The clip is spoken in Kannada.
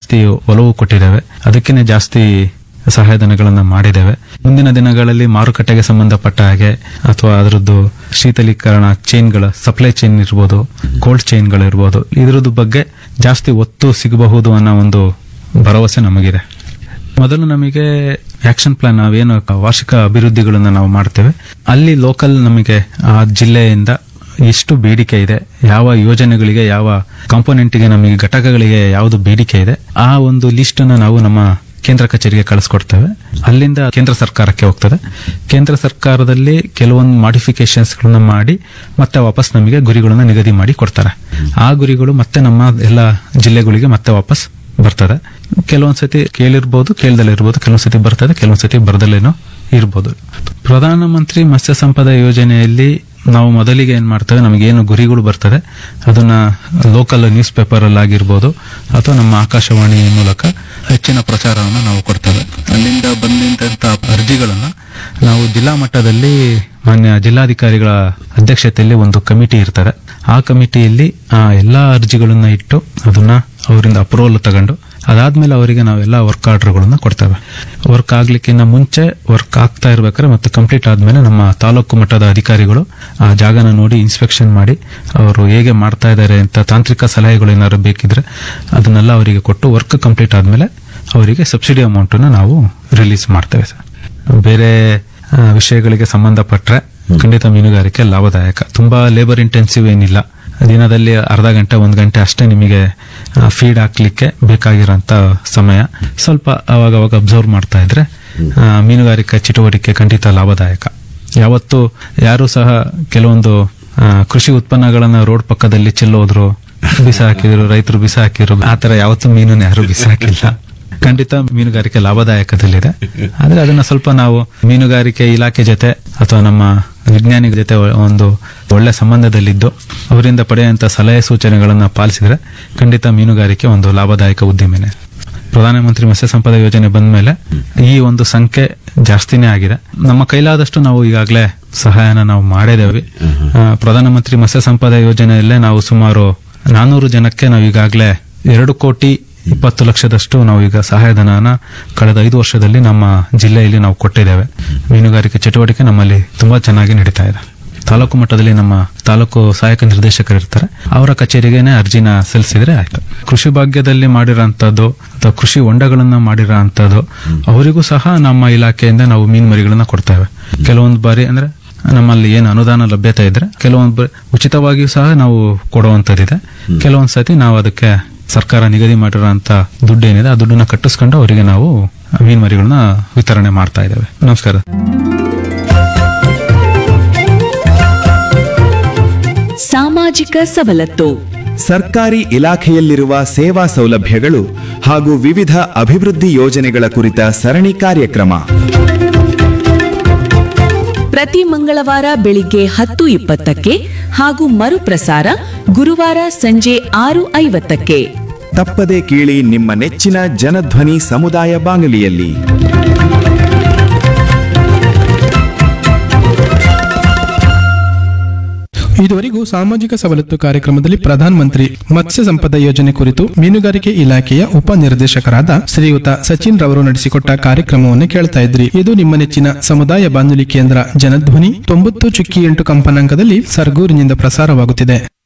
ಜಾಸ್ತಿ ಒಲವು ಕೊಟ್ಟಿದ್ದೇವೆ ಅದಕ್ಕೇನೆ ಜಾಸ್ತಿ ಸಹಾಯಧನಗಳನ್ನು ಮಾಡಿದ್ದೇವೆ ಮುಂದಿನ ದಿನಗಳಲ್ಲಿ ಮಾರುಕಟ್ಟೆಗೆ ಸಂಬಂಧಪಟ್ಟ ಹಾಗೆ ಅಥವಾ ಅದರದ್ದು ಶೀತಲೀಕರಣ ಚೈನ್ಗಳ ಸಪ್ಲೈ ಚೈನ್ ಇರ್ಬೋದು ಕೋಲ್ಡ್ ಚೈನ್ಗಳು ಇರ್ಬೋದು ಇದರದ್ದು ಬಗ್ಗೆ ಜಾಸ್ತಿ ಒತ್ತು ಸಿಗಬಹುದು ಅನ್ನೋ ಒಂದು ಭರವಸೆ ನಮಗಿದೆ ಮೊದಲು ನಮಗೆ ಆಕ್ಷನ್ ಪ್ಲಾನ್ ನಾವೇನು ವಾರ್ಷಿಕ ಅಭಿವೃದ್ಧಿಗಳನ್ನು ನಾವು ಮಾಡ್ತೇವೆ ಅಲ್ಲಿ ಲೋಕಲ್ ನಮಗೆ ಆ ಜಿಲ್ಲೆಯಿಂದ ಎಷ್ಟು ಬೇಡಿಕೆ ಇದೆ ಯಾವ ಯೋಜನೆಗಳಿಗೆ ಯಾವ ಕಾಂಪೋನೆಂಟ್ಗೆ ನಮಗೆ ಘಟಕಗಳಿಗೆ ಯಾವುದು ಬೇಡಿಕೆ ಇದೆ ಆ ಒಂದು ಲಿಸ್ಟ್ ಅನ್ನು ನಾವು ನಮ್ಮ ಕೇಂದ್ರ ಕಚೇರಿಗೆ ಕಳಿಸ್ಕೊಡ್ತೇವೆ ಅಲ್ಲಿಂದ ಕೇಂದ್ರ ಸರ್ಕಾರಕ್ಕೆ ಹೋಗ್ತದೆ ಕೇಂದ್ರ ಸರ್ಕಾರದಲ್ಲಿ ಕೆಲವೊಂದು ಮಾಡಿಫಿಕೇಶನ್ಸ್ ಗಳನ್ನ ಮಾಡಿ ಮತ್ತೆ ವಾಪಸ್ ನಮಗೆ ಗುರಿಗಳನ್ನ ನಿಗದಿ ಮಾಡಿ ಕೊಡ್ತಾರೆ ಆ ಗುರಿಗಳು ಮತ್ತೆ ನಮ್ಮ ಎಲ್ಲ ಜಿಲ್ಲೆಗಳಿಗೆ ಮತ್ತೆ ವಾಪಸ್ ಬರ್ತದೆ ಕೆಲವೊಂದ್ಸತಿ ಕೇಳಿರ್ಬೋದು ಕೇಳ್ದಲ್ಲೇ ಇರ್ಬೋದು ಕೆಲವೊಂದ್ಸತಿ ಬರ್ತದೆ ಕೆಲವೊಂದ್ಸತಿ ಬರ್ದಲ್ಲೇನೋ ಇರ್ಬೋದು ಪ್ರಧಾನಮಂತ್ರಿ ಮತ್ಸ್ಯ ಸಂಪದ ಯೋಜನೆಯಲ್ಲಿ ನಾವು ಮೊದಲಿಗೆ ಏನ್ ಮಾಡ್ತೇವೆ ನಮಗೇನು ಗುರಿಗಳು ಬರ್ತದೆ ಅದನ್ನ ಲೋಕಲ್ ನ್ಯೂಸ್ ಪೇಪರ್ ಅಲ್ಲಿ ಆಗಿರ್ಬೋದು ಅಥವಾ ನಮ್ಮ ಆಕಾಶವಾಣಿ ಮೂಲಕ ಹೆಚ್ಚಿನ ಪ್ರಚಾರವನ್ನು ನಾವು ಕೊಡ್ತೇವೆ ಅಲ್ಲಿಂದ ಬಂದಂತ ಅರ್ಜಿಗಳನ್ನ ನಾವು ಜಿಲ್ಲಾ ಮಟ್ಟದಲ್ಲಿ ಮಾನ್ಯ ಜಿಲ್ಲಾಧಿಕಾರಿಗಳ ಅಧ್ಯಕ್ಷತೆಯಲ್ಲಿ ಒಂದು ಕಮಿಟಿ ಇರ್ತದೆ ಆ ಕಮಿಟಿಯಲ್ಲಿ ಆ ಎಲ್ಲಾ ಅರ್ಜಿಗಳನ್ನ ಇಟ್ಟು ಅದನ್ನ ಅವರಿಂದ ಅಪ್ರೂವಲ್ ತಗೊಂಡು ಅದಾದ್ಮೇಲೆ ಅವರಿಗೆ ನಾವೆಲ್ಲ ವರ್ಕ್ ಆರ್ಡರ್ಗಳನ್ನ ಕೊಡ್ತೇವೆ ವರ್ಕ್ ಆಗ್ಲಿಕ್ಕಿಂತ ಮುಂಚೆ ವರ್ಕ್ ಆಗ್ತಾ ಇರ್ಬೇಕಾದ್ರೆ ಮತ್ತೆ ಕಂಪ್ಲೀಟ್ ಆದ್ಮೇಲೆ ನಮ್ಮ ತಾಲೂಕು ಮಟ್ಟದ ಅಧಿಕಾರಿಗಳು ಆ ಜಾಗನ ನೋಡಿ ಇನ್ಸ್ಪೆಕ್ಷನ್ ಮಾಡಿ ಅವರು ಹೇಗೆ ಮಾಡ್ತಾ ಇದ್ದಾರೆ ಅಂತ ತಾಂತ್ರಿಕ ಸಲಹೆಗಳು ಏನಾದ್ರು ಬೇಕಿದ್ರೆ ಅದನ್ನೆಲ್ಲ ಅವರಿಗೆ ಕೊಟ್ಟು ವರ್ಕ್ ಕಂಪ್ಲೀಟ್ ಆದ್ಮೇಲೆ ಅವರಿಗೆ ಸಬ್ಸಿಡಿ ಅಮೌಂಟ್ ನಾವು ರಿಲೀಸ್ ಮಾಡ್ತೇವೆ ಸರ್ ಬೇರೆ ಆ, ವಿಷಯಗಳಿಗೆ ಸಂಬಂಧಪಟ್ರೆ ಖಂಡಿತ ಮೀನುಗಾರಿಕೆ ಲಾಭದಾಯಕ ತುಂಬಾ ಲೇಬರ್ ಇಂಟೆನ್ಸಿವ್ ಏನಿಲ್ಲ ದಿನದಲ್ಲಿ ಅರ್ಧ ಗಂಟೆ ಒಂದು ಗಂಟೆ ಅಷ್ಟೇ ನಿಮಗೆ ಫೀಡ್ ಹಾಕ್ಲಿಕ್ಕೆ ಬೇಕಾಗಿರೋಂಥ ಸಮಯ ಸ್ವಲ್ಪ ಅವಾಗ ಅವಾಗ ಅಬ್ಸರ್ವ್ ಮಾಡ್ತಾ ಇದ್ರೆ ಆ, ಮೀನುಗಾರಿಕೆ ಚಟುವಟಿಕೆ ಖಂಡಿತ ಲಾಭದಾಯಕ ಯಾವತ್ತು ಯಾರು ಸಹ ಕೆಲವೊಂದು ಆ, ಕೃಷಿ ಉತ್ಪನ್ನಗಳನ್ನ ರೋಡ್ ಪಕ್ಕದಲ್ಲಿ ಚೆಲ್ಲೋದ್ರು ಬಿಸಾಕಿದ್ರು ರೈತರು ಬಿಸಾಕಿದ್ರು ಆತರ ಯಾವತ್ತೂ ಮೀನನ್ನ ಯಾರು ಬಿಸಾಕಿಲ್ಲ ಖಂಡಿತ ಮೀನುಗಾರಿಕೆ ಲಾಭದಾಯಕದಲ್ಲಿದೆ ಆದ್ರೆ ಅದನ್ನ ಸ್ವಲ್ಪ ನಾವು ಮೀನುಗಾರಿಕೆ ಇಲಾಖೆ ಜೊತೆ ಅಥವಾ ನಮ್ಮ ವಿಜ್ಞಾನಿಗಳ ಜೊತೆ ಒಂದು ಒಳ್ಳೆ ಸಂಬಂಧದಲ್ಲಿದ್ದು ಅವರಿಂದ ಪಡೆಯುವಂತ ಸಲಹೆ ಸೂಚನೆಗಳನ್ನ ಪಾಲಿಸಿದ್ರೆ ಖಂಡಿತ ಮೀನುಗಾರಿಕೆ ಒಂದು ಲಾಭದಾಯಕ ಉದ್ದಿಮೆನೆ ಪ್ರಧಾನಮಂತ್ರಿ ಮತ್ಸ್ಯ ಸಂಪದ ಯೋಜನೆ ಬಂದ ಮೇಲೆ ಈ ಒಂದು ಸಂಖ್ಯೆ ಜಾಸ್ತಿನೇ ಆಗಿದೆ ನಮ್ಮ ಕೈಲಾದಷ್ಟು ನಾವು ಈಗಾಗಲೇ ಸಹಾಯನ ನಾವು ಮಾಡಿದ್ದೇವೆ ಆ, ಪ್ರಧಾನಮಂತ್ರಿ ಮತ್ಸ್ಯ ಸಂಪದ ಯೋಜನೆಯಲ್ಲೇ ನಾವು ಸುಮಾರು ನಾನೂರು ಜನಕ್ಕೆ ನಾವು ಈಗಾಗಲೇ ಎರಡು ಕೋಟಿ ಇಪ್ಪತ್ತು ಲಕ್ಷದಷ್ಟು ನಾವು ಈಗ ಸಹಾಯಧನನ ಕಳೆದ ಐದು ವರ್ಷದಲ್ಲಿ ನಮ್ಮ ಜಿಲ್ಲೆಯಲ್ಲಿ ನಾವು ಕೊಟ್ಟಿದ್ದೇವೆ ಮೀನುಗಾರಿಕೆ ಚಟುವಟಿಕೆ ನಮ್ಮಲ್ಲಿ ತುಂಬಾ ಚೆನ್ನಾಗಿ ನಡೀತಾ ಇದೆ ತಾಲೂಕು ಮಟ್ಟದಲ್ಲಿ ನಮ್ಮ ತಾಲೂಕು ಸಹಾಯಕ ನಿರ್ದೇಶಕರು ಇರ್ತಾರೆ ಅವರ ಕಚೇರಿಗೆನೆ ಅರ್ಜಿನ ಸಲ್ಲಿಸಿದ್ರೆ ಆಯ್ತು ಕೃಷಿ ಭಾಗ್ಯದಲ್ಲಿ ಮಾಡಿರೋಂಥದ್ದು ಅಥವಾ ಕೃಷಿ ಹೊಂಡಗಳನ್ನ ಮಾಡಿರೋಂಥದ್ದು ಅವರಿಗೂ ಸಹ ನಮ್ಮ ಇಲಾಖೆಯಿಂದ ನಾವು ಮೀನು ಮರಿಗಳನ್ನ ಕೊಡ್ತೇವೆ ಕೆಲವೊಂದು ಬಾರಿ ಅಂದ್ರೆ ನಮ್ಮಲ್ಲಿ ಏನು ಅನುದಾನ ಲಭ್ಯತೆ ಇದ್ರೆ ಕೆಲವೊಂದು ಬ- ಉಚಿತವಾಗಿಯೂ ಸಹ ನಾವು ಕೊಡುವಂತದ್ದಿದೆ ಕೆಲವೊಂದ್ ಸತಿ ನಾವು ಅದಕ್ಕೆ ಸರ್ಕಾರ ನಿಗದಿ ಮಾಡಿರೋಂತ ದುಡ್ಡು ಏನಿದೆ ಆ ದುಡ್ಡನ್ನ ಕಟ್ಟಿಸ್ಕೊಂಡು ಅವರಿಗೆ ನಾವು ಮೀನು ಮರಿಗಳನ್ನ ವಿತರಣೆ ಮಾಡ್ತಾ ಇದ್ದೇವೆ ನಮಸ್ಕಾರ ಸಾಮಾಜಿಕ ಸವಲತ್ತು ಸರ್ಕಾರಿ ಇಲಾಖೆಯಲ್ಲಿರುವ ಸೇವಾ ಸೌಲಭ್ಯಗಳು ಹಾಗೂ ವಿವಿಧ ಅಭಿವೃದ್ಧಿ ಯೋಜನೆಗಳ ಕುರಿತ ಸರಣಿ ಕಾರ್ಯಕ್ರಮ ಪ್ರತಿ ಮಂಗಳವಾರ ಬೆಳಿಗ್ಗೆ ಹತ್ತು ಇಪ್ಪತ್ತಕ್ಕೆ ಹಾಗೂ ಮರುಪ್ರಸಾರ ಗುರುವಾರ ಸಂಜೆ ಆರು ಐವತ್ತಕ್ಕೆ ತಪ್ಪದೆ ಕೇಳಿ ನಿಮ್ಮ ನೆಚ್ಚಿನ ಜನಧ್ವನಿ ಸಮುದಾಯ ಬಾನುಲಿಯಲ್ಲಿ ಇದುವರೆಗೂ ಸಾಮಾಜಿಕ ಸವಲತ್ತು ಕಾರ್ಯಕ್ರಮದಲ್ಲಿ ಪ್ರಧಾನ ಮಂತ್ರಿ ಮತ್ಸ್ಯ ಸಂಪದ ಯೋಜನೆ ಕುರಿತು ಮೀನುಗಾರಿಕೆ ಇಲಾಖೆಯ ಉಪನಿರ್ದೇಶಕರಾದ ಶ್ರೀಯುತ ಸಚಿನ್ ರವರು ನಡೆಸಿಕೊಟ್ಟ ಕಾರ್ಯಕ್ರಮವನ್ನು ಕೇಳ್ತಾ ಇದ್ರಿ ಇದು ನಿಮ್ಮ ನೆಚ್ಚಿನ ಸಮುದಾಯ ಬಾನುಲಿ ಕೇಂದ್ರ ಜನಧ್ವನಿ ತೊಂಬತ್ತು ಚುಕ್ಕಿ ಎಂಟು ಕಂಪನಾಂಕದಲ್ಲಿ ಸರ್ಗೂರಿನಿಂದ ಪ್ರಸಾರವಾಗುತ್ತಿದೆ